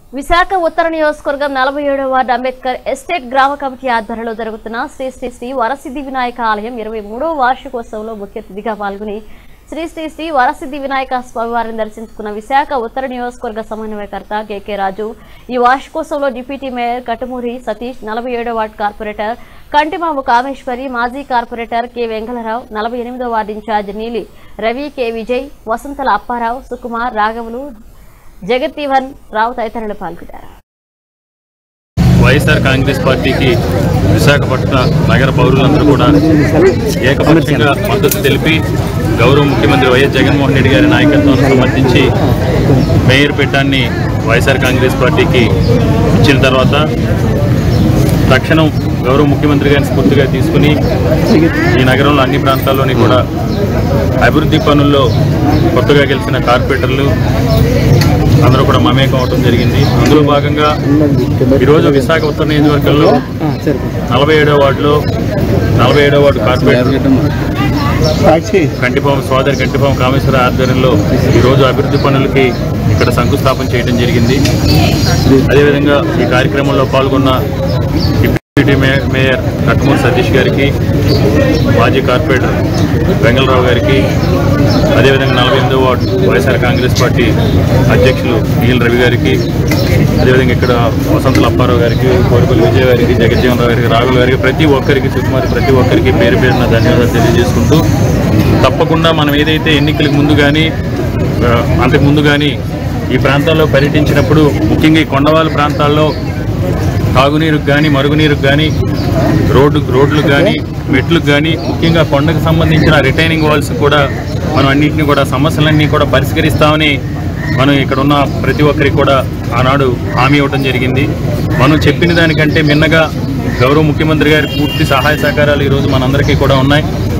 విశాఖ ఉత్తర నియోజకవర్గం నలభై ఏడవ వార్డు అంబేద్కర్ ఎస్టేట్ గ్రామ కమిటీ ఆధ్వర్యంలో జరుగుతున్న శ్రీ శ్రీ శ్రీ వరసిద్ధి వినాయక ఆలయం ఇరవై మూడవ వార్షికోత్సవంలో ముఖ్య అతిథిగా పాల్గొని శ్రీ శ్రీ శ్రీ వరసిద్ధి వినాయక స్వామివారిని దర్శించుకున్న విశాఖ ఉత్తర నియోజకవర్గ సమన్వయకర్త కెకే రాజు ఈ వార్షికోత్సవంలో డిప్యూటీ మేయర్ కటుమూరి సతీష్ నలభై ఏడవ వార్డు కార్పొరేటర్ కంటిమాము కామేశ్వరి మాజీ కార్పొరేటర్ కె వెంకలరావు నలభై ఎనిమిదో ward in charge Neeli Ravi K Vijay Vasantala Apparao Sukumar రాఘవులు జగతీవన్ రావు తదితరులు పాల్గొన్నారు వైఎస్ఆర్ కాంగ్రెస్ పార్టీకి విశాఖపట్న నగర పౌరులందరూ కూడా ఏకపక్షంగా మద్దతు తెలిపి గౌరవ ముఖ్యమంత్రి వైఎస్ జగన్మోహన్ రెడ్డి గారి నాయకత్వాన్ని సమర్థించి మేయర్ పీఠాన్ని వైఎస్ఆర్ కాంగ్రెస్ పార్టీకి ఇచ్చిన తర్వాత తక్షణం గౌరవ ముఖ్యమంత్రి గారిని స్ఫూర్తిగా తీసుకుని ఈ నగరంలో అన్ని ప్రాంతాల్లోని కూడా అభివృద్ధి పనుల్లో కొత్తగా గెలిచిన కార్పొరేటర్లు అందరూ కూడా మమేకం అవడం జరిగింది అందులో భాగంగా ఈరోజు విశాఖ ఉత్తర నియోజకవర్గంలో నలభై ఏడో వార్డులో నలభై ఏడో వార్డు కార్పొరేటర్ కంటిపాము సోదరి కంటిపాము కామేశ్వర ఆధ్వర్యంలో ఈరోజు అభివృద్ధి పనులకి ఇక్కడ శంకుస్థాపన చేయడం జరిగింది అదేవిధంగా ఈ కార్యక్రమంలో పాల్గొన్న డిప్యూటీ మే- మేయర్ కట్టుమూరి సతీష్ గారికి మాజీ కార్పొరేటర్ వెంగళరావు గారికి అదేవిధంగా నలభై ఎనిమిదో వార్డు వైఎస్ఆర్ కాంగ్రెస్ పార్టీ అధ్యక్షులు నీల్ రవి గారికి అదేవిధంగా ఇక్కడ వసంతల అప్పారావు గారికి కోరికలు విజయ్ గారికి జగజ్జీవన్ రావు గారికి రాఘుల్ గారికి ప్రతి ఒక్కరికి సుకుమారి ప్రతి ఒక్కరికి పేరు పేరున ధన్యవాదాలు తెలియజేసుకుంటూ తప్పకుండా మనం ఏదైతే ఎన్నికలకు ముందు కానీ ఆ, అంతకు ముందు కానీ ఈ ప్రాంతాల్లో పర్యటించినప్పుడు ముఖ్యంగా ఈ కొండవాళ్ళ ప్రాంతాల్లో తాగునీరుకు కానీ మరుగునీరుకు కానీ రోడ్డు రోడ్లకు కానీ మెట్లకు కానీ ముఖ్యంగా కొండకు సంబంధించిన రిటైనింగ్ వాల్స్ కూడా మనం అన్నింటినీ కూడా సమస్యలన్నీ కూడా పరిష్కరిస్తామని మనం ఇక్కడ ఉన్న ప్రతి ఒక్కరికి కూడా ఆనాడు హామీ ఇవ్వడం జరిగింది మనం చెప్పిన దానికంటే మిన్నగా గౌరవ ముఖ్యమంత్రి గారి పూర్తి సహాయ సహకారాలు ఈరోజు మనందరికీ కూడా ఉన్నాయి